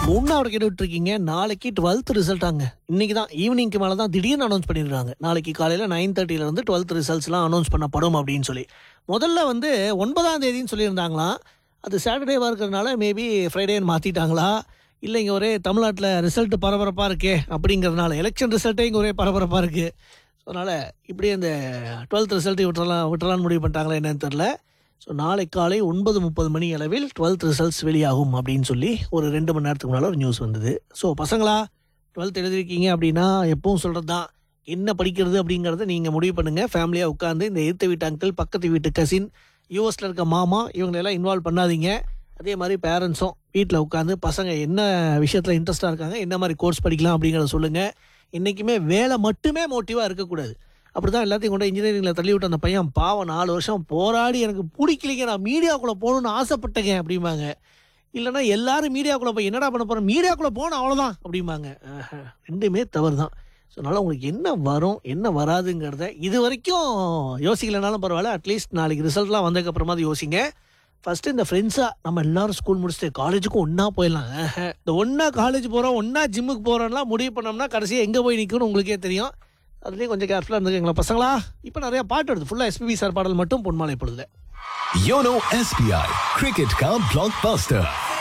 மூணாவது கேட்டு இருக்கீங்க நாளைக்கு டுவெல்த் ரிசல்ட்டாங்க இன்னைக்கு தான் ஈவினிங்க்கு மேலே தான் திடீர்னு அனௌன்ஸ் பண்ணிடுறாங்க நாளைக்கு காலையில் நைன் தேர்ட்டில இருந்து டுவெல்த் ரிசல்ட்ஸ்லாம் அனௌன்ஸ் பண்ணப்படும் அப்படின்னு சொல்லி முதல்ல வந்து ஒன்பதாம் தேதின்னு சொல்லியிருந்தாங்களாம் அது சாட்டர்டேவாக இருக்கிறதுனால மேபி ஃப்ரைடேன்னு மாற்றிட்டாங்களா இல்லை இங்கே ஒரே தமிழ்நாட்டில் ரிசல்ட் பரபரப்பாக இருக்கே அப்படிங்கிறதுனால எலெக்ஷன் ரிசல்ட்டே இங்கே ஒரே பரபரப்பாக இருக்குது ஸோ அதனால் இப்படியே இந்த டுவெல்த் ரிசல்ட் விட்டுறலாம் விட்டுறலான்னு முடிவு பண்ணிட்டாங்களா என்னன்னு தெரில ஸோ நாளை காலை ஒன்பது முப்பது மணி அளவில் டுவெல்த் ரிசல்ட்ஸ் வெளியாகும் அப்படின்னு சொல்லி ஒரு ரெண்டு மணி நேரத்துக்கு முன்னால் ஒரு நியூஸ் வந்தது ஸோ பசங்களா டுவெல்த் எழுதிருக்கீங்க அப்படின்னா எப்பவும் சொல்கிறது தான் என்ன படிக்கிறது அப்படிங்கிறத நீங்கள் முடிவு பண்ணுங்கள் ஃபேமிலியாக உட்காந்து இந்த எதிர்த்த வீட்டு அங்கிள் பக்கத்து வீட்டு கசின் யூஎஸில் இருக்க மாமா இவங்களெல்லாம் இன்வால்வ் பண்ணாதீங்க அதே மாதிரி பேரண்ட்ஸும் வீட்டில் உட்காந்து பசங்க என்ன விஷயத்தில் இன்ட்ரெஸ்ட்டாக இருக்காங்க என்ன மாதிரி கோர்ஸ் படிக்கலாம் அப்படிங்கிறத சொல்லுங்கள் என்றைக்குமே வேலை மட்டுமே மோட்டிவாக இருக்கக்கூடாது அப்படி தான் எல்லாத்தையும் கொண்டு இன்ஜினியரிங்கில் தள்ளி விட்ட அந்த பையன் பாவம் நாலு வருஷம் போராடி எனக்கு பிடிக்கலைங்க நான் மீடியாக்குள்ளே போகணுன்னு ஆசைப்பட்டேங்க அப்படிம்பாங்க இல்லைன்னா எல்லாரும் மீடியாக்குள்ளே போய் என்னடா பண்ண போகிறோம் மீடியாக்குள்ளே போகணும் அவ்வளோதான் அப்படிம்பாங்க ஆஹா, ரெண்டுமே தவறு தான் ஸோ அதனால் உங்களுக்கு என்ன வரும் என்ன வராதுங்கிறத இது வரைக்கும் யோசிக்கலைனாலும் பரவாயில்ல அட்லீஸ்ட் நாளைக்கு ரிசல்ட்லாம் வந்ததுக்கப்புறமா யோசிங்க ஃபர்ஸ்ட் இந்த ஃப்ரெண்ட்ஸாக நம்ம எல்லாரும் ஸ்கூல் முடிச்சுட்டு காலேஜுக்கும் ஒன்றா போயிடலாம் ஆஹா. இந்த ஒன்றா காலேஜ் போகிறோம் ஒன்றா ஜிம்முக்கு போகிறோம்லாம் முடிவு பண்ணோம்னா கடைசியாக எங்கே போய் நிற்கணும்னு உங்களுக்கே தெரியும் அதுலேயும் கொஞ்சம் கேர்ஃபுல்லாக இருந்துக்கங்களா பசங்களா இப்போ நிறைய பாட்டு வருது ஃபுல்லாக எஸ்பிபி சார் பாடல் மட்டும் பொன்மாலை பொழுதுல योनो एसबीआई क्रिकेट का ब्लॉकबस्टर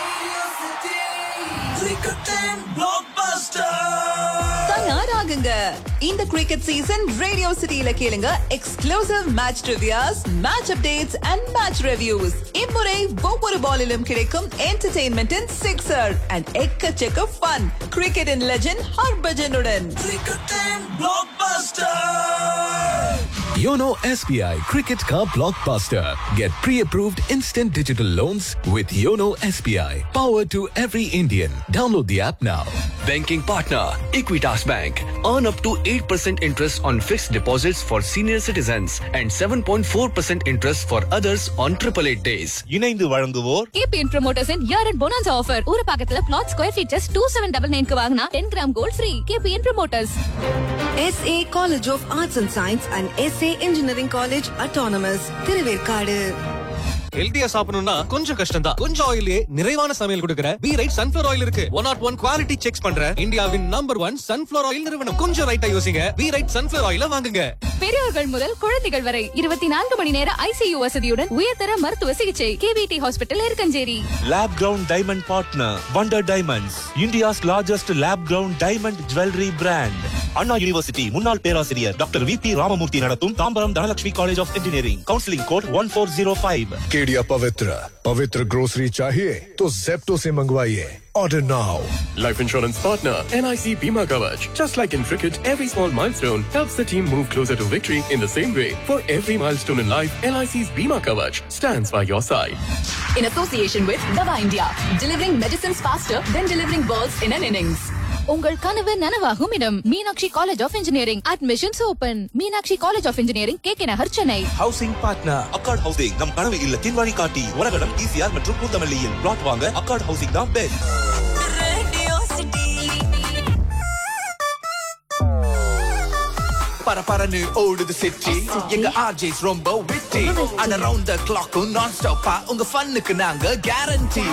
தயாராகுங்க இந்த கிரிக்கெட் சீசன் ரேடியோ சிட்டியில கேளுங்க exclusive match reviews match updates and match reviews இம்முறை ஒவ்வொரு பாலிலும் கிடைக்கும் என்டர்டெயின்மெண்டின் சிக்ஸர் அண்ட் எக்கச்சக்க ஃபன் கிரிக்கெட்டின் லெஜெண்ட் ஹர்பஜனுடன் योनो एसबीआई क्रिकेट का blockbuster get pre-approved instant digital loans with YONO SBI powered to every Indian download the app now Banking partner Equitas Bank. Earn up to 8% interest on fixed deposits for senior citizens and 7.4% interest for others on 888 days. இணைந்து வழங்குவோர் KPN promoters year end bonus offer ஒரு பக்கத்துல plot square feet just two seven double நைன்க்கு வாங்கினா ten gram gold free KPN promoters SA College of Arts and Science and SA Engineering College Autonomous Thiruverkadu ஹெல்தியா சாப்பிடணும்னா கொஞ்சம் கஷ்டம் தான் கொஞ்சம் ஆயிலே நிறைவான சமையல் கொடுக்கிற பி ரைட் சன்ஃபிளவர் ஆயில் இருக்கு one naught one quality checks பண்ற இந்தியாவின் நம்பர் ஒன் சன்ஃபிளவர் ஆயில் நிறுவனம் கொஞ்சம் ரைட்டா யோசிங்க பி ரைட் சன்ஃபிளவர் ஆயில வாங்குங்க பெரியவர்கள் முதல் குழந்தைகள் வரை இருபத்தி நான்கு மணி நேர ஐசியு வசதியுடன் உயர்தர மருத்துவ சிகிச்சை KVT hospital Irukkanchery lab grown diamond partner wonder diamonds India's largest lab grown diamond jewellery brand Anna university முன்னாள் பேராசிரியர் டாக்டர் வி பி ராமமூர்த்தி நடத்தும் Tambaram Dhanalakshmi college of engineering counselling code one four zero five Kedia पवित्र पवित्र ग्रोसरी चाहिए तो जेप्टो से मंगवाइए order now Life insurance partner NIC Bima Kavach. Just like in cricket, every small milestone helps the team move closer to victory in the same way. For every milestone in life, NIC's Bima Kavach stands by your side. in association with Dava India, delivering medicines faster than delivering balls in an innings. உங்கள் கனவு நனவாகும் இடம் Meenakshi college of engineering admissions open Meenakshi college of engineering K K Nagar Chennai housing partner Accord housing நம் கனவு இல்லத்தின் வழிகாட்டி உலகடம் ECR மற்றும் பூந்தமல்லியில் பிளாட் வாங்க அக்கார்ட் ஹவுசிங் தான் பெஸ்ட் பரபரன்னு ஓடுது சிட்டி எங்க ஆர்ஜேஸ் ரொம்ப விட்டி அண்ட் அரவுண்ட் த கிளாக்கும் நான் ஸ்டாப்பா உங்க ஃபன்னுக்கு நாங்க கேரண்டி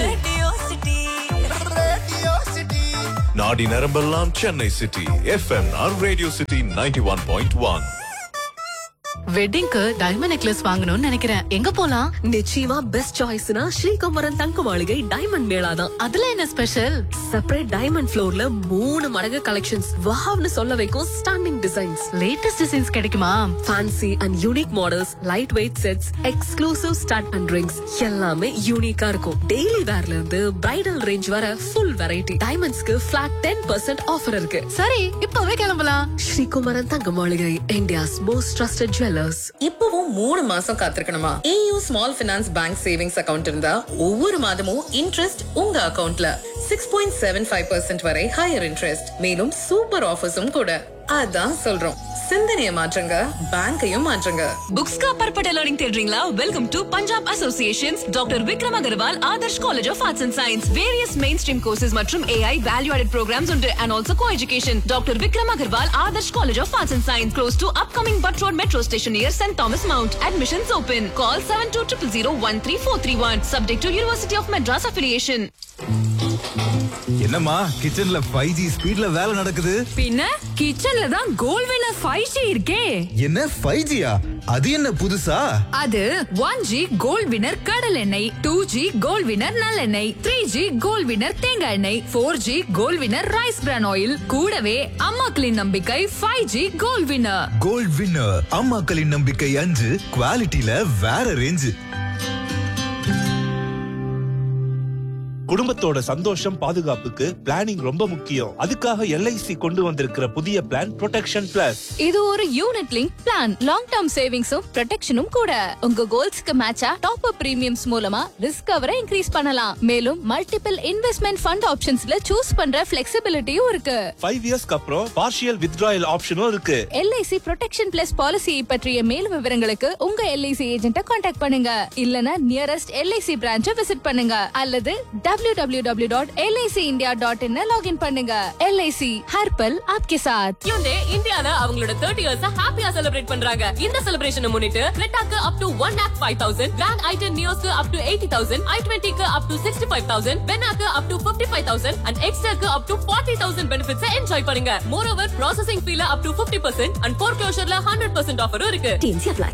नाडी नरम्बलाम चेन्नई सिटी एफएमआर रेडियो सिटी 91.1 வெட்டிங்க்கு டைமண்ட் நெக்லஸ் வாங்கணும்னு நினைக்கிறேன் எங்க போலாம் நிச்சயமா பெஸ்ட் சாய்ஸ்னா ஸ்ரீகம்பரம் தங்க மாளிகை டைமண்ட் மேளா தான் அதுல என்ன ஸ்பெஷல் செப்பரேட் டைமண்ட் ஃப்ளோர்ல மூணு மடங்கு கலெக்ஷன்ஸ் வாவ்னு சொல்ல வைக்கும் ஸ்டாண்டிங் டிசைன்ஸ் லேட்டஸ்ட் டிசைன்ஸ் கிடைக்குமா fancy and unique models light weight sets exclusive studs and rings எல்லாமே யூனிக்கா இருக்கும் டெய்லி வேர்ல இருந்து பிரைடல் ரேஞ்ச் வர ஃபுல் வெரைட்டி டைமண்ட்ஸ்க்கு ஃபிளாட் டென் பர்சன்ட் ஆஃபர் இருக்கு சரி இப்பவே கிளம்பலாம் ஸ்ரீகுமரன் தங்க மாளிகை இந்தியாஸ் மோஸ்ட் ட்ரஸ்டட் ஜுவல்லர்ஸ் இப்பவும் மூணு மாசம் காத்திருக்கணுமா AU small finance bank savings account இருந்தா ஒவ்வொரு மாதமும் இன்ட்ரெஸ்ட் உங்க அக்கவுண்ட்ல six point seven five percent வரை ஹையர் இன்ட்ரெஸ்ட் மேலும் சூப்பர் ஆஃபர்ஸும் கூட அதான் சொல்றோம் சிந்தனையை மாற்றுங்க பேங்கையும் மாற்றுங்க புக்ஸ் का पर्पट लर्निंग தேடுறீங்களா welcome to Punjab associations doctor Vikram Agarwal Adarsh college of arts and science various main stream courses மற்றும் ஏஐ வேல்யூ ஆடட் ப்ரோக்ராம்ஸ் உண்டு and also co education doctor Vikram Agarwal Adarsh college of arts and science close to upcoming Butt road metro station near Saint Thomas Mount admissions open call seven two triple zero one three four three one subject to university of Madras affiliation என்னம்மா கிச்சன்ல five G ஸ்பீட்ல வேலை நடக்குது பின்ன கிச்சன்ல தான் கோல் வினர் five G இருக்கே என்ன ஃபைவ் ஜியா அது என்ன புதுசா அது ஒன் ஜி கோல்ட் வினர் கடல் எண்ணெய் டூ ஜி கோல்ட் வினர் நல்லெண்ணெய் த்ரீ ஜி கோல்ட் வினர் தேங்காய் எண்ணெய் four G Gold Winner rice bran oil கூடவே அம்மாக்களின் நம்பிக்கை five G Gold Winner Gold Winner அம்மாக்களின் நம்பிக்கை அஞ்சு குவாலிட்டியில வேற ரேஞ்சு குடும்பத்தோட சந்தோஷம் பாதுகாப்புக்கு பிளானிங் ரொம்ப முக்கியம் அதுக்காக எல்ஐசி கொண்டு வந்திருக்கிற புதிய பிளான் ப்ரொடெக்ஷன் பிளஸ் இது ஒரு unit link plan long term சேவிங்ஸும் ப்ரொடெக்ஷனும் கூட உங்க கோல்ஸ்க்கு மேட்சா டாப் அப் பிரீமியம்ஸ் மூலமா ரிஸ்க் கவரை இன்க்ரீஸ் பண்ணலாம் மேலும் மல்டிபிள் இன்வெஸ்ட்மெண்ட் ஃபண்ட் ஆப்ஷன்ஸ்ல சூஸ் பண்ற ஃபிளெக்சிபிலிட்டியும் இருக்கு ஃபைவ் இயர்ஸ்க்கு அப்புறம் பார்ஷியல் வித்ட்ராயல் ஆப்ஷனும் இருக்கு எல்ஐசி ப்ரொடெக்ஷன் பிளஸ் பாலிசியை பற்றிய மேலும் விவரங்களுக்கு உங்க எல்ஐசி ஏஜென்ட்ட காண்டாக்ட் பண்ணுங்க இல்லனா நியரஸ்ட் எல்ஐசி பிரான்ச்சை விசிட் பண்ணுங்க அல்லது W W W dot LIC India dot in login பண்ணுங்க எல்ஐசி ஹர்பல் ஆப்கே சாத் Hyundai இந்தியால அவங்களோட 30 இயர்ஸ் ஹாப்பியா செலிப்ரேட் பண்றாங்க இந்த செலிப்ரேஷனை முன்னிட்டு கிரெட்டாக்கு up to 1 lakh 5000 grand i ten நியோஸ்க்கு அப் டு 80000 i20 க்கு அப் டு 65000 பெனாக்கு அப் டு 55000 அண்ட் எக்ஸ்ட்ராக்கு அப் டு 40000 பெனிஃபிட்ஸ் என்ஜாய் பண்ணுங்க மோரோவர் ப்ராசசிங் ஃபீல அப் டு 50% அண்ட் ஃபோர்க்ளோஷர்ல 100% ஆஃபரும் இருக்கு TNC apply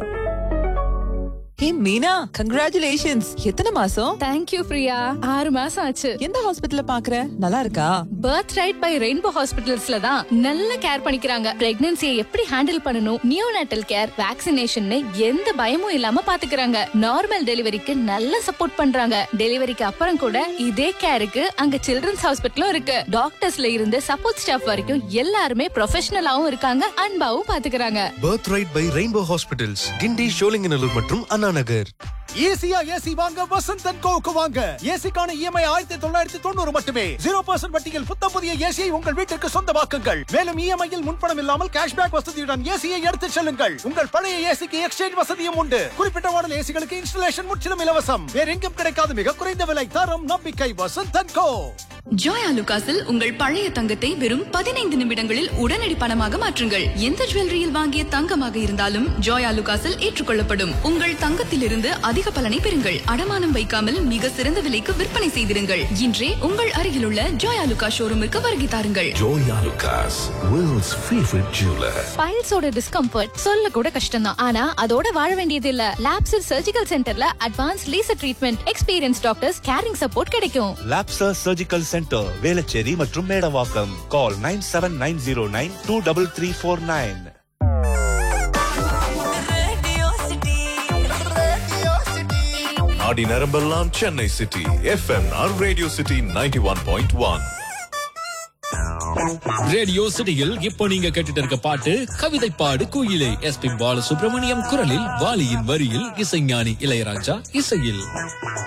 hey Meena congratulations எத்தனை மாசம் தேங்க்யூ பிரியா ஆறு மாசம் ஆச்சு எந்த ஹாஸ்பிட்டல்ல பாக்குற நல்லா இருக்கா பர்த் ரைட் பை ரெயின்போ ஹாஸ்பிட்டல்ஸ்ல தான் நல்ல கேர் பண்ணிக்கிறாங்க பிரெக்னன்சியை எப்படி ஹேண்டில் பண்ணணும் நியோநாட்டல் கேர் வேக்சினேஷன் எந்த பயமும் இல்லாம பாத்துக்கிறாங்க நார்மல் டெலிவரிக்கு நல்ல சப்போர்ட் பண்றாங்க டெலிவரிக்கு அப்புறம் கூட இதே கேருக்கு அங்க சில்ட்ரன்ஸ் ஹாஸ்பிட்டலும் இருக்கு டாக்டர்ஸ்ல இருந்து சப்போர்ட் ஸ்டாஃப் வரைக்கும் எல்லாருமே ப்ரொஃபஷனலாவும் இருக்காங்க அன்பாவும் பாத்துக்கிறாங்க birth right by Rainbow hospitals Guindy Sholinganallur மற்றும் அண்ணா நகர் ஈஸியா ஏசி வாங்க வசந்த் அண்ட் கோவுக்கு வாங்க ஏசிக்கான இஎம்ஐ ஆயிரத்தி தொள்ளாயிரத்தி தொண்ணூறு மட்டுமே ஜீரோ பர்சன்ட் வட்டியில் புத்தம் புதிய ஏசியை உங்கள் வீட்டிற்கு சொந்தமாக்குங்கள் மேலும் இஎம்ஐயில் முன்பணம் இல்லாமல் கேஷ்பேக் வசதியுடன் ஏசியை எடுத்துச் செல்லுங்கள் உங்கள் பழைய ஏசிக்கு எக்ஸ்சேஞ்ச் வசதியும் உண்டு குறிப்பிட்ட மாடல் ஏசிகளுக்கு இன்ஸ்டலேஷன் முற்றிலும் இலவசம் வேற எங்கும் கிடைக்காத மிக குறைந்த விலை தரம் நம்பிக்கை வசந்த் அண்ட் கோ ஜோயா லுகாஸில் உங்கள் பழைய தங்கத்தை வெறும் பதினைந்து நிமிடங்களில் உடனடி பணமாக மாற்றுங்கள் எந்த ஜுவல்லரியில் வாங்கிய தங்கமாக இருந்தாலும் ஜோயா லுகாஸில் ஏற்றுக்கொள்ளப்படும் உங்கள் தங்கத்திலிருந்து அதிக பலனை பெறுங்கள் அடமானம் வைக்காமல் மிக சிறந்த விலைக்கு விற்பனை செய்திருங்கள் இன்றே உங்கள் அருகிலுள்ள ஜோயா லுகா ஷோரூமிற்கு வருகை தாருங்கள் Joya Lucas, world's favorite jeweler. பைல்ஸோட டிஸ்கம்ஃபர்ட் சொல்ல கூட கஷ்டம் தான் ஆனா அதோட வாழ வேண்டியது இல்ல லாப்ஸில் சர்ஜிக்கல் சென்டர்ல advance laser treatment experience doctors caring support கிடைக்கும் லாப்சர் சர்ஜிக்கல் சென்டர் வேலச்சேரி மற்றும் Medavakkam call nine seven nine zero nine two double three four nine நாடி நரம்பெல்லாம் சென்னை சிட்டி எஃப்எம்ஆர் Radio City ninety one point one Radio சிட்டியில் இப்போ நீங்க கேட்டுட்டு இருக்க பாட்டு கவிதை பாடு குயிலே எஸ் பி பாலசுப்ரமணியம் குரலில் வாலியின் வரியில் இசைஞானி இளையராஜா இசையில்